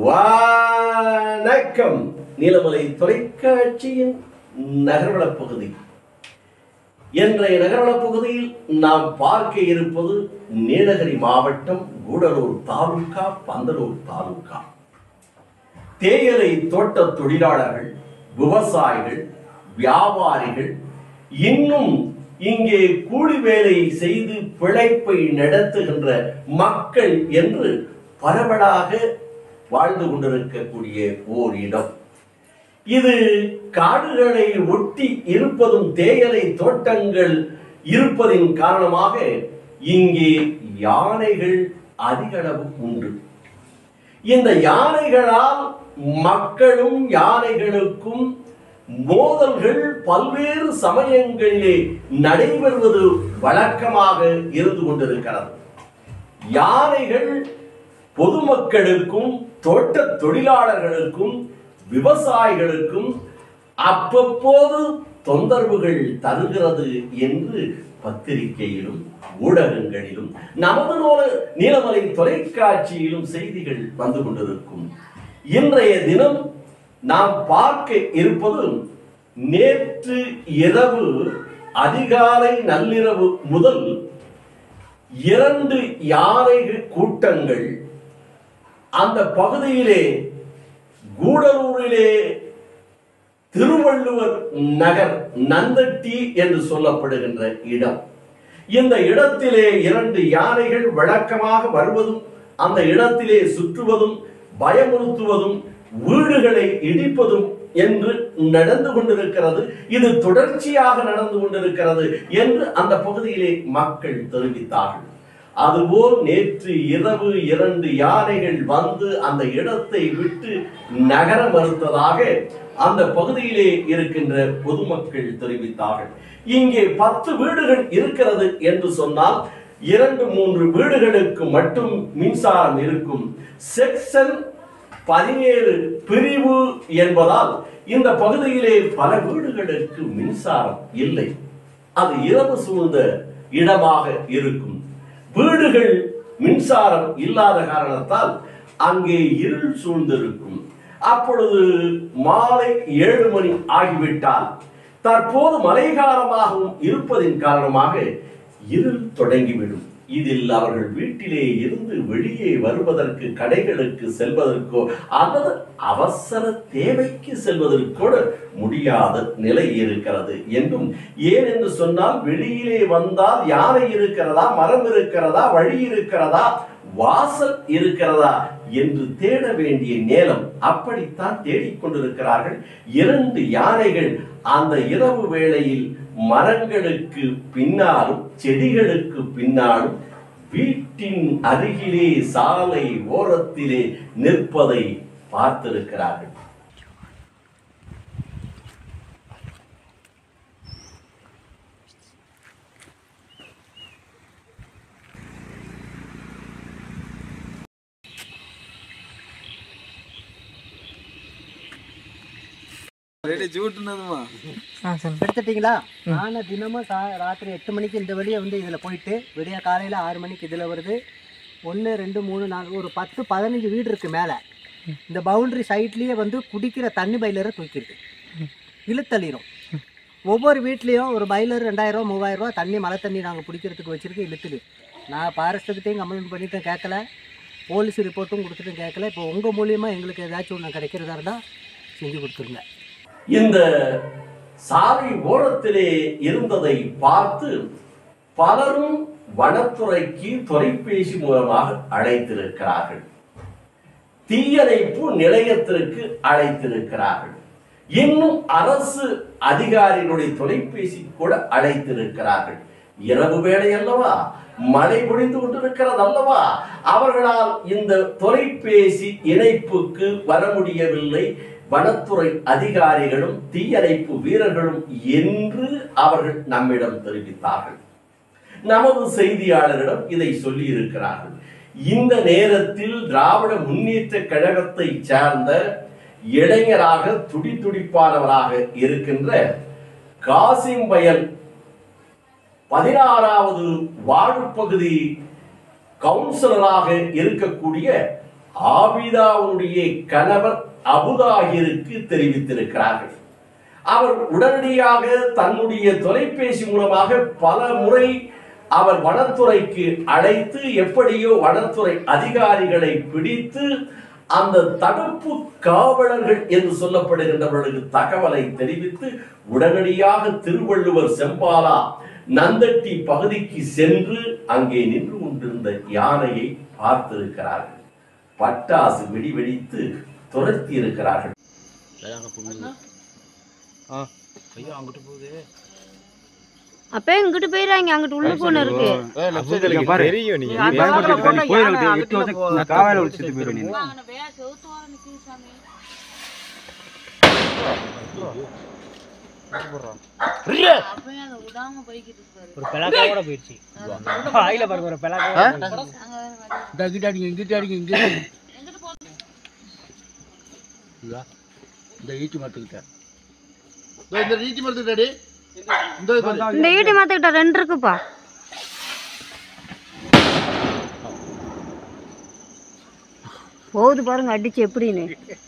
வணக்கம் நீலமலை தொலைக்காட்சியின் நகர்வளப் பகுதி இன்றைய நகர்வளப் பகுதியில் நாம் பார்க்க இருப்பது நீலகிரி மாவட்டம் கூடலூர் தாலுகா பந்தலூர் தாலுகா தேயிலை தோட்ட தொழிலாளர்கள் விவசாயிகள் வியாபாரிகள் இன்னும் இங்கே கூலி வேலை செய்து பிழைப்பை நடத்துகின்ற மக்கள் என்று பரவலாக வாழ்ந்து கொண்டிருக்கக்கூடிய ஓர் இடம் இது காடுகளை ஒட்டி இருப்பதும் தேயிலை தோட்டங்கள் இருப்பதின் காரணமாக இங்கே யானைகள் அதிக அளவு உண்டு இந்த யானைகளால் மக்களும் யானைகளுக்கும் மோதல்கள் பல்வேறு சமயங்களிலே நடைபெறுவது வழக்கமாக இருந்து கொண்டிருக்கிறது யானைகள் பொதுமக்களுக்கும் தோட்ட தொழிலாளர்களுக்கும் விவசாயிகளுக்கும் அவ்வப்போது தொந்தரவுகள் தருகிறது என்று பத்திரிகையிலும் ஊடகங்களிலும் நமது நூல நீலமலை தொலைக்காட்சியிலும் செய்திகள் வந்து கொண்டிருக்கும் இன்றைய தினம் நாம் பார்க்க இருப்பது நேற்று இரவு அதிகாலை நள்ளிரவு முதல் இரண்டு யானைகள் கூட்டங்கள் அந்த பகுதியிலே கூடலூரிலே திருவள்ளுவர் நகர் நந்தட்டி என்று சொல்லப்படுகின்ற இடம் இந்த இடத்திலே இரண்டு யானைகள் வழக்கமாக வருவதும் அந்த இடத்திலே சுற்றுவதும் பயமுறுத்துவதும் வீடுகளை இடிப்பதும் என்று நடந்து கொண்டிருக்கிறது இது தொடர்ச்சியாக நடந்து கொண்டிருக்கிறது என்று அந்த பகுதியிலே மக்கள் தெரிவித்தார்கள் அதுபோல் நேற்று இரவு இரண்டு யானைகள் வந்து அந்த இடத்தை விட்டு நகர மறுத்ததாக அந்த பகுதியிலே இருக்கின்ற பொதுமக்கள் தெரிவித்தார்கள் இங்கே பத்து வீடுகள் இருக்கிறது என்று சொன்னால் இரண்டு மூன்று வீடுகளுக்கு மட்டும் மின்சாரம் இருக்கும் செக்ஷன் பதினேழு பிரிவு என்பதால் இந்த பகுதியிலே பல வீடுகளுக்கு மின்சாரம் இல்லை அது இரவு சூழ்ந்த இடமாக இருக்கும் வீடுகள் மின்சாரம் இல்லாத காரணத்தால் அங்கே இருள் சூழ்ந்திருக்கும் அப்பொழுது மாலை ஏழு மணி ஆகிவிட்டால் தற்போது மழைக்காலமாகவும் இருப்பதின் காரணமாக இருள் தொடங்கிவிடும் இதில் அவர்கள் வீட்டிலே இருந்து வெளியே வருவதற்கு கடைகளுக்கு செல்வதற்கோ அல்லது அவசர தேவைக்கு செல்வதற்கூட முடியாத நிலை இருக்கிறது என்றும் ஏன் என்று சொன்னால் வெளியிலே வந்தால் யானை இருக்கிறதா மரம் இருக்கிறதா வழி இருக்கிறதா வாசல் இருக்கிறதா என்று தேட வேண்டிய நேரம் அப்படித்தான் தேடிக்கொண்டிருக்கிறார்கள் இரண்டு யானைகள் அந்த இரவு வேளையில் மரங்களுக்கு பின்னாலும் செடிகளுக்கு பின்னாலும் வீட்டின் அருகிலே சாலை ஓரத்திலே நிற்பதை பார்த்திருக்கிறார்கள் ரெடி ஜூட்டுனதுமா எடுத்துட்டீங்களா நான் தினமும் சா ராத்திரி எட்டு மணிக்கு இந்த வழியை வந்து இதில் போயிட்டு விடிய காலையில் ஆறு மணிக்கு இதில் வருது ஒன்று ரெண்டு மூணு நாலு ஒரு பத்து பதினஞ்சு வீடு இருக்குது மேலே இந்த பவுண்டரி சைட்லேயே வந்து குடிக்கிற தண்ணி பைலரை தூக்கிடுது இழுத்தள்ளிடும் ஒவ்வொரு வீட்லேயும் ஒரு பைலர் ரெண்டாயிரம் மூவாயிரம் ரூபா தண்ணி மழை தண்ணி நாங்கள் பிடிக்கிறதுக்கு வச்சுருக்கு இழுத்துடு நான் ஃபாரஸ்ட்டுக்கிட்டையும் கம்ப்ளைண்ட் பண்ணிட்டும் கேட்கல போலீஸ் ரிப்போர்ட்டும் கொடுத்துட்டும் கேட்கல இப்போ உங்கள் மூலியமாக எங்களுக்கு ஏதாச்சும் ஒன்று கிடைக்கிறதா இருந்தால் செஞ்சு கொடுத்துருங்க இந்த சாலை ஓரத்திலே இருந்ததை பார்த்து பலரும் வனத்துறைக்கு தொலைபேசி மூலமாக அழைத்திருக்கிறார்கள் தீயணைப்பு நிலையத்திற்கு அழைத்திருக்கிறார்கள் இன்னும் அரசு அதிகாரிகளுடைய தொலைபேசி கூட அழைத்திருக்கிறார்கள் இரவு வேளை அல்லவா மழை பொழிந்து கொண்டிருக்கிறது அல்லவா அவர்களால் இந்த தொலைபேசி இணைப்புக்கு வர முடியவில்லை வனத்துறை அதிகாரிகளும் தீயணைப்பு வீரர்களும் என்று அவர்கள் நம்மிடம் தெரிவித்தார்கள் நமது செய்தியாளரிடம் இதை சொல்லி இருக்கிறார்கள் இந்த நேரத்தில் திராவிட முன்னேற்ற கழகத்தை சார்ந்த இளைஞராக துடி துடிப்பானவராக இருக்கின்ற காசிம் பயல் பதினாறாவது வார்டு பகுதி கவுன்சிலராக இருக்கக்கூடிய ஆபிதாவுடைய கணவர் அபுதாகிருக்கு தெரிவித்திருக்கிறார்கள் அவர் உடனடியாக தன்னுடைய தொலைபேசி மூலமாக பல முறை அவர் வனத்துறைக்கு அழைத்து எப்படியோ வனத்துறை அதிகாரிகளை பிடித்து அந்த தடுப்பு காவலர்கள் என்று சொல்லப்படுகின்றவர்களுக்கு தகவலை தெரிவித்து உடனடியாக திருவள்ளுவர் செம்பாலா நந்தட்டி பகுதிக்கு சென்று அங்கே நின்று கொண்டிருந்த யானையை பார்த்திருக்கிறார்கள் பட்டாசு வெடி வெடித்து துரத்தி இருக்கிறார்கள் அப்ப இங்கிட்டு போயிடாங்க அங்கிட்டு உள்ள போன இருக்கு தெரியும் நீங்க நீ பயமுறுத்திட்டு இருக்க, நீ போயிரு, எட்டு வருஷம் நான் காவாயில ஒழிச்சிட்டு போயிரு நீ. ஒரு பெலாக்கா கூட போயிடுச்சு வாயில பாருங்க ஒரு பெலாக்கா இங்கிட்ட அடிங்க, இங்கிட்ட அடிங்க, இங்கிட்ட அடிங்க. இதா, இந்த ஈட்டி மரத்துக்கிட்ட. இதோ இந்த ஈட்டி மரத்துக்கிட்ட அடி. இந்த இது பாரு. இந்த ஈட்டி மாத்துக்கிட்ட ரெண்டு இருக்குப்பா போகுது பாருங்க அடிச்சு எப்படின்னு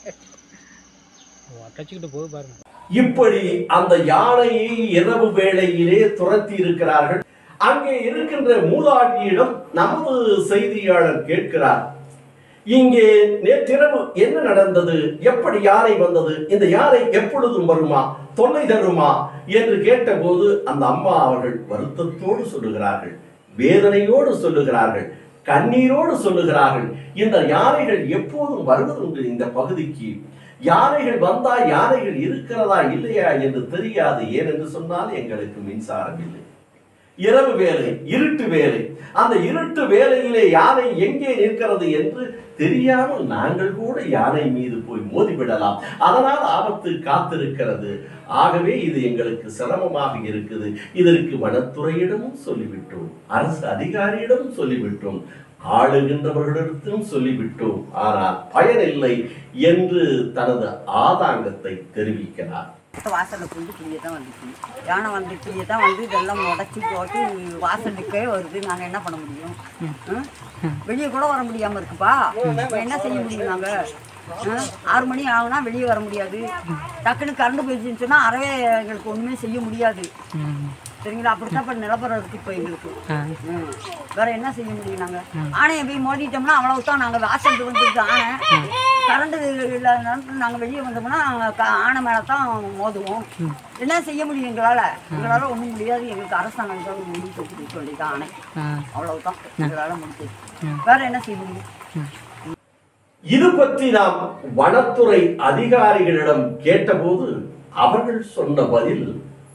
அட்டச்சுக்கிட்டு போகுது பாருங்க இப்படி அந்த யானையை இரவு வேளையிலே துரத்தி இருக்கிறார்கள் அங்கே இருக்கின்ற மூதாட்டியிடம் நமது செய்தியாளர் கேட்கிறார் இங்கே நேற்றிரவு என்ன நடந்தது எப்படி யானை வந்தது இந்த யானை எப்பொழுதும் வருமா தொல்லை தருமா என்று கேட்டபோது அந்த அம்மா அவர்கள் வருத்தத்தோடு சொல்லுகிறார்கள் வேதனையோடு சொல்லுகிறார்கள் கண்ணீரோடு சொல்லுகிறார்கள் இந்த யானைகள் எப்போதும் வருவதுண்டு இந்த பகுதிக்கு யானைகள் வந்தா யானைகள் இருக்கிறதா இல்லையா என்று தெரியாது ஏனென்று சொன்னால் எங்களுக்கு மின்சாரம் இல்லை இரவு வேலை இருட்டு வேலை அந்த இருட்டு வேலையிலே யானை எங்கே நிற்கிறது என்று தெரியாமல் நாங்கள் கூட யானை மீது போய் மோதிவிடலாம் அதனால் ஆபத்து காத்திருக்கிறது ஆகவே இது எங்களுக்கு சிரமமாக இருக்குது இதற்கு வனத்துறையிடமும் சொல்லிவிட்டோம் அரசு அதிகாரியிடமும் சொல்லிவிட்டோம் ஆளுகின்றவர்களிடத்தும் சொல்லிவிட்டோம் ஆனால் பயனில்லை என்று தனது ஆதாங்கத்தை தெரிவிக்கிறார் வாசலில் புந்து கிளியை தான் வந்துச்சு யானை வந்து கிளியை தான் வந்து இதெல்லாம் உடச்சி போட்டு வாசலுக்கே வருது நாங்கள் என்ன பண்ண முடியும் ம்? வெளியே கூட வர முடியாமல் இருக்குப்பா இப்போ என்ன செய்ய முடியும் நாங்கள் ஆறு மணி ஆகுனா வெளியே வர முடியாது டக்குன்னு கரண்ட் போயிடுச்சுன்னு சொன்னால் அறவே எங்களுக்கு ஒன்றுமே செய்ய முடியாது சரிங்களா அப்படித்தான் இப்போ நிலப்பரம் இருக்கு இப்போ எங்களுக்கு ம். வேற என்ன செய்ய முடியும் நாங்கள் ஆணையை போய் மோதிட்டோம்னா அவ்வளவுதான் நாங்கள் வாசலுக்கு வந்துருக்கு ஆணை கரண்ட் இல்லாதனால நாங்கள் வெளியே வந்தோம்னா க- ஆணை மேலே தான் மோதுவோம் என்ன செய்ய முடியும் எங்களால் எங்களால் ஒன்றும் முடியாது எங்களுக்கு அரசாங்கம் தான் முடிவு கொடுக்க வேண்டியது ஆணை அவ்வளவுதான் எங்களால் முடிஞ்சது வேற என்ன செய்ய முடியும் இது பற்றி நாம் வனத்துறை அதிகாரிகளிடம் கேட்டபோது அவர்கள் சொன்ன பதில்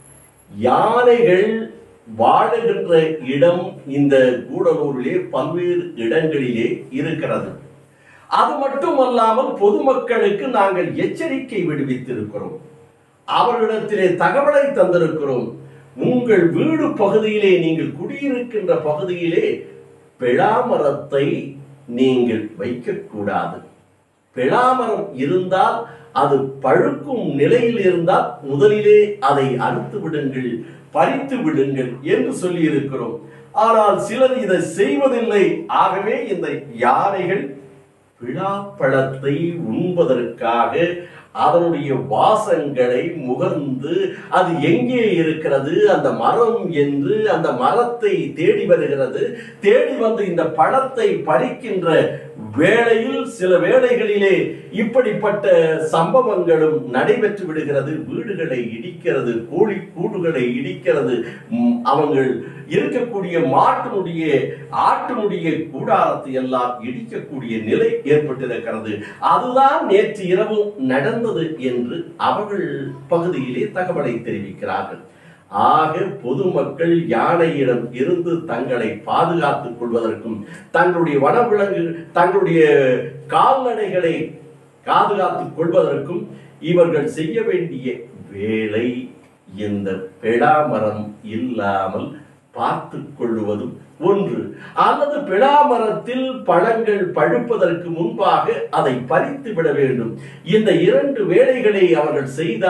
யானைகள் வாழுகின்ற இடம் இந்த கூடலூரிலே பல்வேறு இடங்களிலே இருக்கிறது அது மட்டுமல்லாமல் பொதுமக்களுக்கு நாங்கள் எச்சரிக்கை விடுவித்திருக்கிறோம் அவர்களிடத்திலே தகவலை தந்திருக்கிறோம் உங்கள் வீடு பகுதியிலே நீங்கள் குடியிருக்கின்ற பகுதியிலே பிழாமரத்தை நீங்கள் வைக்கக்கூடாது பிழாமரம் இருந்தால் அது பழுக்கும் நிலையில் இருந்தால் முதலிலே அதை அறுத்து விடுங்கள் பறித்து விடுங்கள் என்று சொல்லி இருக்கிறோம் ஆனால் சிலர் இதை செய்வதில்லை ஆகவே இந்த யானைகள் பிழாப்பழத்தை உண்பதற்காக அதனுடைய வாசங்களை முகர்ந்து அது எங்கே இருக்கிறது அந்த மரம் என்று அந்த மரத்தை தேடி வருகிறது தேடி வந்து இந்த பழத்தை பறிக்கின்ற வேளையில் சில வேளைகளிலே இப்படிப்பட்ட சம்பவங்களும் நடைபெற்று விடுகிறது வீடுகளை இடிக்கிறது கோழி கூடுகளை இடிக்கிறது ம், அவங்கள் இருக்கக்கூடிய மாட்டினுடைய ஆட்டினுடைய கூடாரத்தை எல்லாம் இடிக்கக்கூடிய நிலை ஏற்பட்டிருக்கிறது அதுதான் நேற்று இரவு நடந்தது என்று அவர்கள் பகுதியிலே தகவலை தெரிவிக்கிறார்கள் ஆக பொதுமக்கள் யானையிடம் இருந்து தங்களை பாதுகாத்துக் கொள்வதற்கும் தங்களுடைய வனவிலங்கு தங்களுடைய கால்நடைகளை பாதுகாத்துக் கொள்வதற்கும் இவர்கள் செய்ய வேண்டிய வேலை இந்த பெடாமரம் இல்லாமல் பார்த்து கொள்வதும் ஒன்று அல்லது பிளாமரத்தில் பழங்கள் பழுப்பதற்கு முன்பாக அதை பறித்து விட வேண்டும் இந்த இரண்டு வேலைகளை அவர்கள் செய்தால்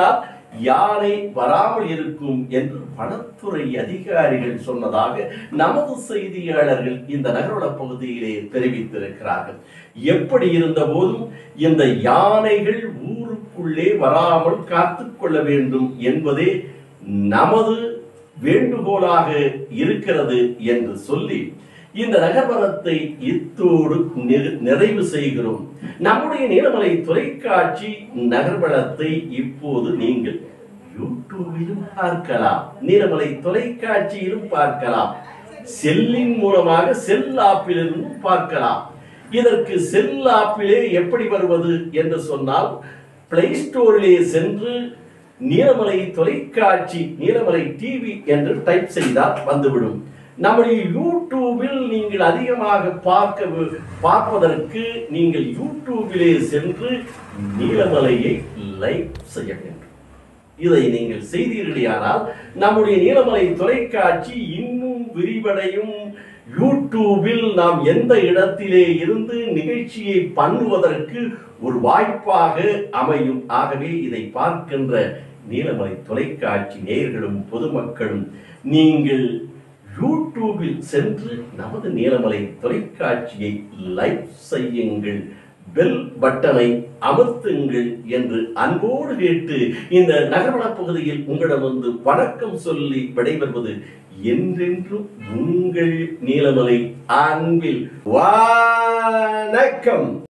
யானை வராமல் இருக்கும் என்று வனத்துறை அதிகாரிகள் சொன்னதாக நமது செய்தியாளர்கள் இந்த நகர்வள பகுதியிலே தெரிவித்திருக்கிறார்கள் எப்படி இருந்த போதும் இந்த யானைகள் ஊருக்குள்ளே வராமல் காத்துக்கொள்ள வேண்டும் என்பதே நமது வேண்டுகோளாக இருக்கிறது என்று சொல்லி இந்த நகர்வனத்தை இத்தோடு நிறை- நிறைவு செய்கிறோம் நம்முடைய நீலமலை தொலைக்காட்சி நகர்வனத்தை இப்போது நீங்கள் யூடியூபிலும் பார்க்கலாம் நீலமலை தொலைக்காட்சியிலும் பார்க்கலாம் செல்லின் மூலமாக செல் ஆப்பிலிருந்தும் பார்க்கலாம் இதற்கு செல் ஆப்பிலே எப்படி வருவது என்று சொன்னால் பிளே ஸ்டோரிலே சென்று நீலமலை தொலைக்காட்சி நீலமலை டிவி என்று டைப் செய்தால் வந்துவிடும் நம்முடைய யூடியூபில் நீங்கள் அதிகமாக பார்க்க வி- பார்ப்பதற்கு நீங்கள் யூடியூபிலே சென்று நீலமலையை லைக் செய்ய வேண்டும் இதை நீங்கள் செய்தீர்களானால் நம்முடைய நீலமலை தொலைக்காட்சி இன்னும் விரிவடையும் யூடியூபில் நாம் எந்த இடத்திலே இருந்து நிகழ்ச்சியை பண்ணுவதற்கு ஒரு வாய்ப்பாக அமையும் ஆகவே இதை பார்க்கின்ற நீலமலை தொலைக்காட்சி நேயர்களும் பொதுமக்களும் நீங்கள் யூடியூபில் சென்று நமது நீலமலை தொலைக்காட்சியை லைக் செய்யுங்கள் பெல் பட்டனை அமர்த்துங்கள் என்று அன்போடு கேட்டு இந்த நகர்வன பகுதியில் உங்களிடம் வந்து வணக்கம் சொல்லி விடைபெறுவது என்றென்றும் உங்கள் நீலமலை அன்பில் வணக்கம்